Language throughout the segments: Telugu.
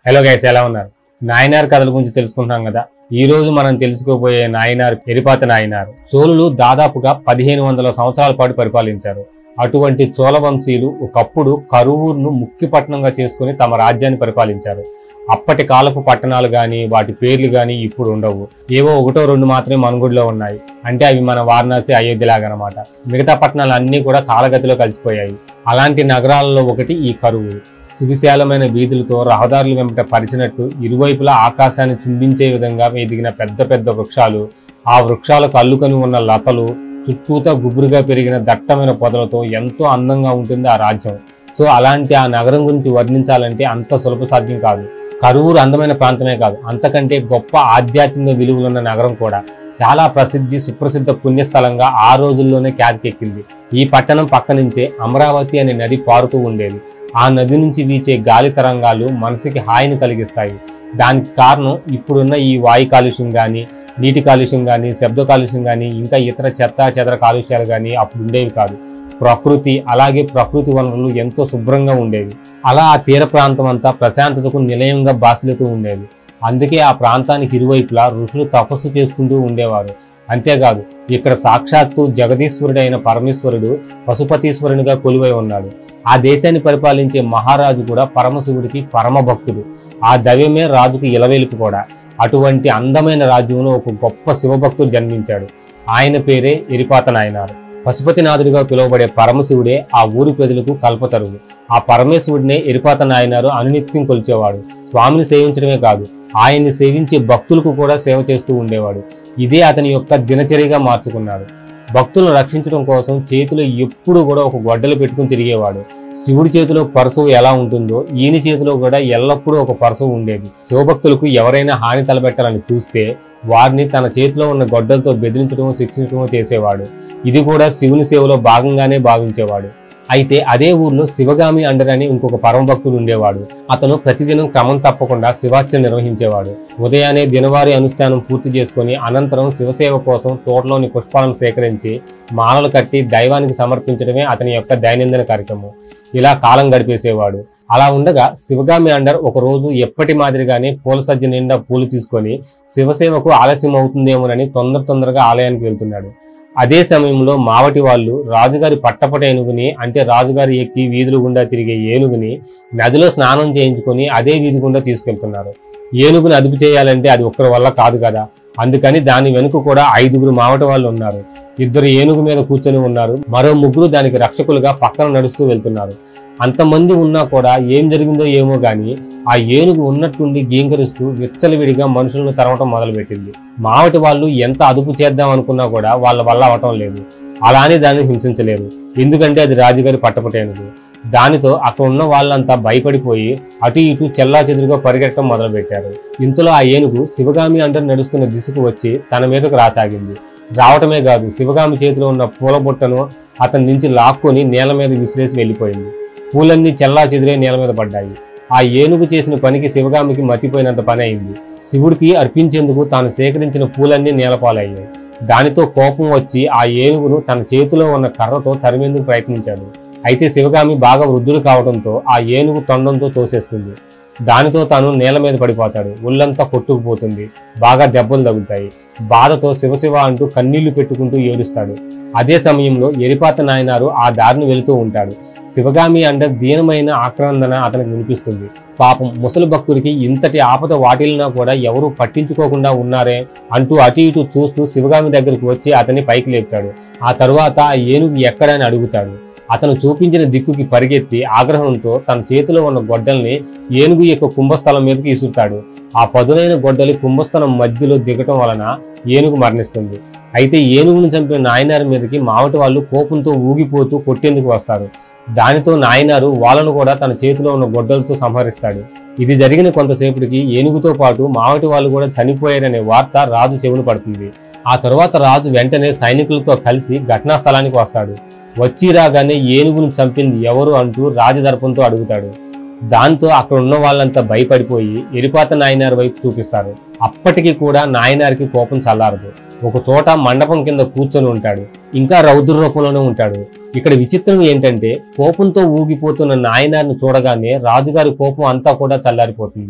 హలో గైస్ ఎలా ఉన్నారు నాయనార్ కథల గురించి తెలుసుకుంటున్నాం కదా ఈ రోజు మనం తెలుసుకోబోయే నాయనార్ ఎరిపాత నాయనార్ చోళులు దాదాపుగా పదిహేను వందల సంవత్సరాల పాటు పరిపాలించారు అటువంటి చోళ వంశీయులు ఒకప్పుడు కరువూరును ముఖ్య పట్టణంగా చేసుకుని తమ రాజ్యాన్ని పరిపాలించారు అప్పటి కాలపు పట్టణాలు గాని వాటి పేర్లు గాని ఇప్పుడు ఉండవు ఏవో ఒకటో రెండు మాత్రమే మనుగుడిలో ఉన్నాయి అంటే అవి మన వారణాసి అయోధ్యలాగనమాట మిగతా పట్టణాలు అన్నీ కూడా కాలగతిలో కలిసిపోయాయి అలాంటి నగరాలలో ఒకటి ఈ కరువు సువిశాలమైన వీధులతో రహదారులు వెంబట పరిచినట్టు ఇరువైపులా ఆకాశాన్ని చుంబించే విధంగా ఎదిగిన పెద్ద పెద్ద వృక్షాలు ఆ వృక్షాలకు అల్లుకొని ఉన్న లతలు చుట్టూతా గుబురుగా పెరిగిన దట్టమైన పొదలతో ఎంతో అందంగా ఉంటుంది ఆ రాజ్యం సో అలాంటి ఆ నగరం గురించి వర్ణించాలంటే అంత సులభ సాధ్యం కాదు కరువూరు అందమైన ప్రాంతమే కాదు అంతకంటే గొప్ప ఆధ్యాత్మిక విలువలున్న నగరం కూడా చాలా ప్రసిద్ధి సుప్రసిద్ధ పుణ్యస్థలంగా ఆ రోజుల్లోనే ఖ్యాతికెక్కింది ఈ పట్టణం పక్క నుంచే అమరావతి అనే నది పారుతూ ఉండేది ఆ నది నుంచి వీచే గాలి తరంగాలు మనసుకి హాయిని కలిగిస్తాయి దానికి కారణం ఇప్పుడున్న ఈ వాయు కాలుష్యం కానీ నీటి కాలుష్యం కానీ శబ్ద కాలుష్యం కానీ ఇంకా ఇతర చెత్త చెదర కాలుష్యాలు కానీ అప్పుడు ఉండేవి కాదు ప్రకృతి అలాగే ప్రకృతి వనరులు ఎంతో శుభ్రంగా ఉండేవి అలా ఆ తీర ప్రాంతం అంతా ప్రశాంతతకు నిలయంగా బాసిల్లుతూ ఉండేది అందుకే ఆ ప్రాంతానికి ఇరువైపులా ఋషులు తపస్సు చేసుకుంటూ ఉండేవారు అంతేకాదు ఇక్కడ సాక్షాత్తు జగదీశ్వరుడైన పరమేశ్వరుడు పశుపతీశ్వరునిగా కొలువై ఉన్నాడు ఆ దేశాన్ని పరిపాలించే మహారాజు కూడా పరమశివుడికి పరమ భక్తుడు ఆ దైవమే రాజుకి ఇలవేలుపు కూడా అటువంటి అందమైన రాజ్యంలో ఒక గొప్ప శివభక్తుడు జన్మించాడు ఆయన పేరే ఎరిపాత నాయనారు పశుపతినాథుడిగా పిలువబడే పరమశివుడే ఆ ఊరి ప్రజలకు కల్పతరువు ఆ పరమేశ్వరుడినే ఎరిపాత నాయనారు అనునిత్యం కొలిచేవాడు స్వామిని సేవించడమే కాదు ఆయన్ని సేవించే భక్తులకు కూడా సేవ చేస్తూ ఉండేవాడు ఇదే అతని యొక్క దినచర్యగా మార్చుకున్నాడు భక్తులను రక్షించడం కోసం చేతిలో ఎప్పుడు కూడా ఒక గొడ్డలు పెట్టుకుని తిరిగేవాడు శివుడి చేతిలో పరశువు ఎలా ఉంటుందో ఈయన చేతిలో కూడా ఎల్లప్పుడూ ఒక పరశువు ఉండేది శివభక్తులకు ఎవరైనా హాని తలపెట్టాలని చూస్తే వారిని తన చేతిలో ఉన్న గొడ్డలతో బెదిరించడమో శిక్షించడమో చేసేవాడు ఇది కూడా శివుని సేవలో భాగంగానే భావించేవాడు అయితే అదే ఊర్లో శివగామి అండర్ అని ఇంకొక పరమభక్తుడు ఉండేవాడు అతను ప్రతిదినం క్రమం తప్పకుండా శివార్చన నిర్వహించేవాడు ఉదయాన్నే దినవారీ అనుష్ఠానం పూర్తి చేసుకొని అనంతరం శివసేవ కోసం తోటలోని పుష్పాలను సేకరించి మాలలు కట్టి దైవానికి సమర్పించడమే అతని యొక్క దైనందిన కార్యక్రమం ఇలా కాలం గడిపేసేవాడు అలా ఉండగా శివగామి అండర్ ఒక రోజు ఎప్పటి మాదిరిగానే పూల సజ్జ నిండా పూలు తీసుకొని శివసేవకు ఆలస్యం అవుతుందేమోనని తొందర తొందరగా ఆలయానికి వెళ్తున్నాడు అదే సమయంలో మావటి వాళ్ళు రాజుగారి పట్టపట ఏనుగుని అంటే రాజుగారి ఎక్కి వీధుల గుండా తిరిగే ఏనుగుని నదిలో స్నానం చేయించుకొని అదే వీధి గుండా తీసుకెళ్తున్నారు ఏనుగుని అదుపు చేయాలంటే అది ఒక్కరి వల్ల కాదు కదా అందుకని దాని వెనుక కూడా ఐదుగురు మావటి వాళ్ళు ఉన్నారు ఇద్దరు ఏనుగు మీద కూర్చొని ఉన్నారు మరో ముగ్గురు దానికి రక్షకులుగా పక్కన నడుస్తూ వెళ్తున్నారు అంతమంది ఉన్నా కూడా ఏం జరిగిందో ఏమో గాని ఆ ఏనుగు ఉన్నట్టుండి గీంకరిస్తూ విచ్చలవిడిగా మనుషులను తరవటం మొదలుపెట్టింది మావటి వాళ్ళు ఎంత అదుపు చేద్దాం అనుకున్నా కూడా వాళ్ళ వల్ల అవటం లేదు అలానే దాన్ని హింసించలేరు ఎందుకంటే అది రాజుగారి పట్టపటేనుగు దానితో అక్కడ ఉన్న వాళ్ళంతా భయపడిపోయి అటు ఇటు చెల్లా చెదురుగా పరిగెట్టడం మొదలుపెట్టారు ఇంతలో ఆ ఏనుగు శివగామి అంటర్ నడుస్తున్న దిశకు వచ్చి తన మీదకు రాసాగింది రావటమే కాదు శివగామి చేతిలో ఉన్న పూల బుట్టను అతని నుంచి లాక్కొని నేల మీద విసిరేసి వెళ్ళిపోయింది పూలన్నీ చెల్లా చెదిరే నేల మీద పడ్డాయి ఆ ఏనుగు చేసిన పనికి శివగామికి మతిపోయినంత పని అయింది శివుడికి అర్పించేందుకు తాను సేకరించిన పూలన్నీ నేలపాలయ్యాయి దానితో కోపం వచ్చి ఆ ఏనుగును తన చేతిలో ఉన్న కర్రతో తరిమేందుకు ప్రయత్నించాడు అయితే శివగామి బాగా వృద్ధుడు కావడంతో ఆ ఏనుగు తొండంతో తోసేస్తుంది దానితో తాను నేల మీద పడిపోతాడు ఒళ్ళంతా కొట్టుకుపోతుంది బాగా దెబ్బలు తగులుతాయి బాధతో శివశివ అంటూ కన్నీళ్లు పెట్టుకుంటూ ఏడుస్తాడు అదే సమయంలో ఎరిపాత నాయనారు ఆ దారిని వెళుతూ ఉంటాడు శివగామి అంటే దీనమైన ఆక్రందన అతనికి వినిపిస్తుంది పాపం ముసలి భక్తుడికి ఇంతటి ఆపద వాటిల్నా కూడా ఎవరూ పట్టించుకోకుండా ఉన్నారే అంటూ అటు ఇటు చూస్తూ శివగామి దగ్గరికి వచ్చి అతన్ని పైకి లేపుతాడు ఆ తరువాత ఆ ఏనుగు ఎక్కడని అడుగుతాడు అతను చూపించిన దిక్కుకి పరిగెత్తి ఆగ్రహంతో తన చేతిలో ఉన్న గొడ్డల్ని ఏనుగు యొక్క కుంభస్థలం మీదకి ఇసురుతాడు ఆ పదునైన గొడ్డలి కుంభస్థలం మధ్యలో దిగటం వలన ఏనుగు మరణిస్తుంది అయితే ఏనుగును చంపిన నాయనారి మీదకి మావటి వాళ్ళు కోపంతో ఊగిపోతూ కొట్టేందుకు వస్తారు దానితో నాయనారు వాళ్ళను కూడా తన చేతిలో ఉన్న గొడ్డలతో సంహరిస్తాడు ఇది జరిగిన కొంతసేపటికి ఏనుగుతో పాటు మావటి వాళ్ళు కూడా చనిపోయారనే వార్త రాజు చెవులు పడుతుంది ఆ తరువాత రాజు వెంటనే సైనికులతో కలిసి ఘటనా స్థలానికి వస్తాడు వచ్చి రాగానే ఏనుగును చంపింది ఎవరు అంటూ రాజదర్పంతో అడుగుతాడు దాంతో అక్కడ ఉన్న వాళ్ళంతా భయపడిపోయి ఎరిపాత నాయనార్ వైపు చూపిస్తారు అప్పటికి కూడా నాయనారికి కోపం చల్లారదు ఒక చోట మండపం కింద కూర్చొని ఉంటాడు ఇంకా రౌద్ర రూపంలోనే ఉంటాడు ఇక్కడ విచిత్రం ఏంటంటే కోపంతో ఊగిపోతున్న నాయనార్ని చూడగానే రాజుగారి కోపం అంతా కూడా చల్లారిపోతుంది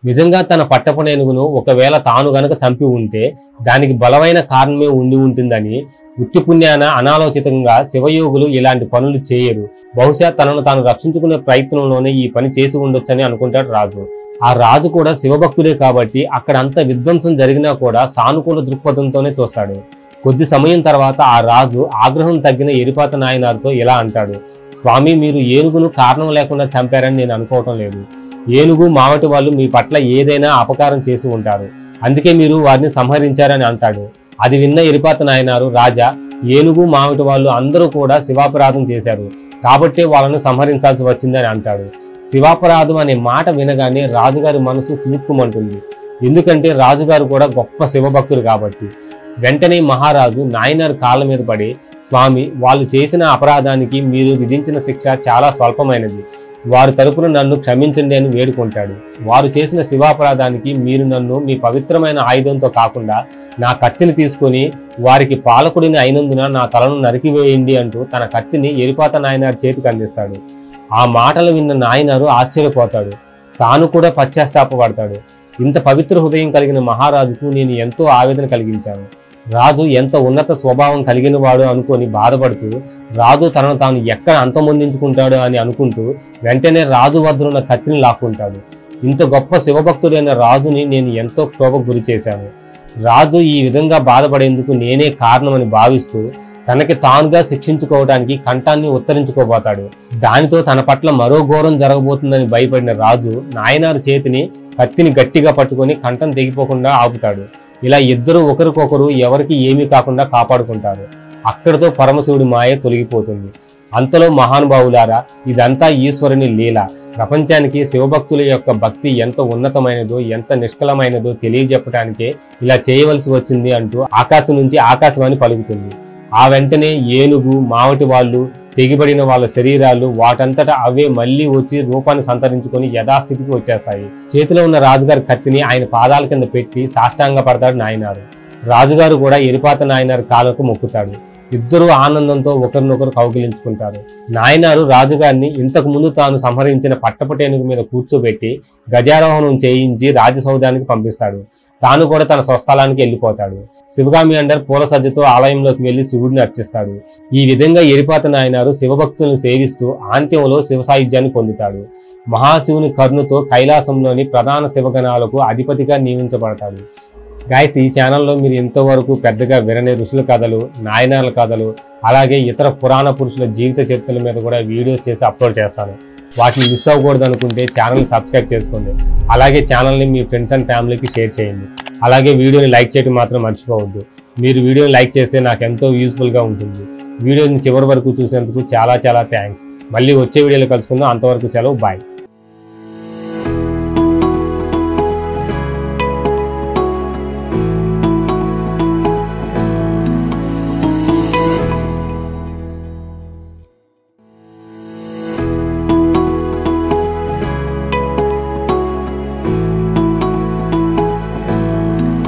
నిజంగా తన పట్టపునేనుగును ఒకవేళ తాను గనక చంపి ఉంటే దానికి బలమైన కారణమే ఉండి ఉంటుందని ఉత్తి పుణ్యాన అనాలోచితంగా శివయోగులు ఇలాంటి పనులు చేయరు బహుశా తనను తాను రక్షించుకునే ప్రయత్నంలోనే ఈ పని చేసి ఉండొచ్చని అనుకుంటాడు రాజు ఆ రాజు కూడా శివభక్తుడే కాబట్టి అక్కడ అంత విధ్వంసం జరిగినా కూడా సానుకూల దృక్పథంతోనే చూస్తాడు కొద్ది సమయం తర్వాత ఆ రాజు ఆగ్రహం తగ్గిన ఎరిపాత నాయనారితో ఇలా అంటాడు స్వామి మీరు ఏనుగును కారణం లేకుండా చంపారని నేను అనుకోవటం లేదు ఏనుగు మావటి వాళ్ళు మీ పట్ల ఏదైనా అపకారం చేసి ఉంటారు అందుకే మీరు వారిని సంహరించారని అంటాడు అది విన్న ఎరిపాత నాయనారు రాజా ఏనుగు మావటి వాళ్ళు అందరూ కూడా శివాపరాధం చేశారు కాబట్టే వాళ్ళను సంహరించాల్సి వచ్చిందని అంటాడు శివాపరాధం అనే మాట వినగానే రాజుగారి మనసు చిలుక్కుమంటుంది ఎందుకంటే రాజుగారు కూడా గొప్ప శివభక్తుడు కాబట్టి వెంటనే మహారాజు నాయనార్ కాళ్ళ మీద పడి స్వామి వాళ్ళు చేసిన అపరాధానికి మీరు విధించిన శిక్ష చాలా స్వల్పమైనది వారి తరపున నన్ను క్షమించండి అని వేడుకుంటాడు వారు చేసిన శివాపరాధానికి మీరు నన్ను మీ పవిత్రమైన ఆయుధంతో కాకుండా నా కత్తిని తీసుకొని వారికి పాలకుడిని అయినందున నా తలను నరికివేయండి అంటూ తన కత్తిని ఎరిపాత నాయనార్ చేతికి అందిస్తాడు ఆ మాటలు విన్న నాయనారు ఆశ్చర్యపోతాడు తాను కూడా పశ్చాత్తాపపడతాడు ఇంత పవిత్ర హృదయం కలిగిన మహారాజుకు నేను ఎంతో ఆవేదన కలిగించాను రాజు ఎంత ఉన్నత స్వభావం కలిగిన వాడు అనుకొని బాధపడుతూ రాజు తనను తాను ఎక్కడ అంతమొందించుకుంటాడు అని అనుకుంటూ వెంటనే రాజు వద్దనున్న కత్తిని లాక్కుంటాడు ఇంత గొప్ప శివభక్తుడైన రాజుని నేను ఎంతో క్షోభకు గురి చేశాను రాజు ఈ విధంగా బాధపడేందుకు నేనే కారణమని భావిస్తూ తనకి తానుగా శిక్షించుకోవడానికి కంఠాన్ని ఉత్తరించుకోబోతాడు దానితో తన పట్ల మరో ఘోరం జరగబోతుందని భయపడిన రాజు నాయనారు చేతిని కత్తిని గట్టిగా పట్టుకొని కంఠం తెగిపోకుండా ఆపుతాడు ఇలా ఇద్దరు ఒకరికొకరు ఎవరికి ఏమీ కాకుండా కాపాడుకుంటారు అక్కడితో పరమశివుడి మాయ తొలగిపోతుంది అంతలో మహానుభావులారా ఇదంతా ఈశ్వరుని లీల ప్రపంచానికి శివభక్తుల యొక్క భక్తి ఎంత ఉన్నతమైనదో ఎంత నిష్కలమైనదో తెలియజెప్పడానికే ఇలా చేయవలసి వచ్చింది అంటూ ఆకాశం నుంచి ఆకాశవాణి పలుకుతుంది ఆ వెంటనే ఏనుగు మావటి వాళ్ళు తెగిబడిన వాళ్ళ శరీరాలు వాటంతట అవే మళ్ళీ వచ్చి రూపాన్ని సంతరించుకొని యథాస్థితికి వచ్చేస్తాయి చేతిలో ఉన్న రాజుగారి కత్తిని ఆయన పాదాల కింద పెట్టి సాష్టాంగ పడతాడు నాయనారు రాజుగారు కూడా ఎరిపాత నాయనారు కాళ్ళకు మొక్కుతాడు ఇద్దరూ ఆనందంతో ఒకరినొకరు కౌగిలించుకుంటారు నాయనారు రాజుగారిని ఇంతకు ముందు తాను సంహరించిన పట్టపటేనుగు మీద కూర్చోబెట్టి గజారోహణం చేయించి రాజసౌధానికి పంపిస్తాడు తాను కూడా తన స్వస్థలానికి వెళ్ళిపోతాడు శివగామి అండర్ పూల సజ్జతో ఆలయంలోకి వెళ్లి శివుడిని అర్చిస్తాడు ఈ విధంగా ఎరిపాత నాయనారు శివభక్తులను సేవిస్తూ ఆంత్యంలో శివ సాయుధ్యాన్ని పొందుతాడు మహాశివుని కర్ణుతో కైలాసంలోని ప్రధాన శివగణాలకు అధిపతిగా నియమించబడతాడు గాయస్ ఈ ఛానల్లో మీరు ఇంతవరకు పెద్దగా వినని ఋషుల కథలు నాయనార్ల కథలు అలాగే ఇతర పురాణ పురుషుల జీవిత చరిత్రల మీద కూడా వీడియోస్ చేసి అప్లోడ్ చేస్తాను వాటిని మిస్ అవ్వకూడదు అనుకుంటే ఛానల్ని సబ్స్క్రైబ్ చేసుకోండి అలాగే ఛానల్ని మీ ఫ్రెండ్స్ అండ్ ఫ్యామిలీకి షేర్ చేయండి అలాగే వీడియోని లైక్ చేయడం మాత్రం మర్చిపోవద్దు మీరు వీడియోని లైక్ చేస్తే నాకు ఎంతో యూస్ఫుల్గా ఉంటుంది వీడియోని చివరి వరకు చూసేందుకు చాలా చాలా థ్యాంక్స్ మళ్ళీ వచ్చే వీడియోలో కలుసుకుందాం అంతవరకు సెలవు బాయ్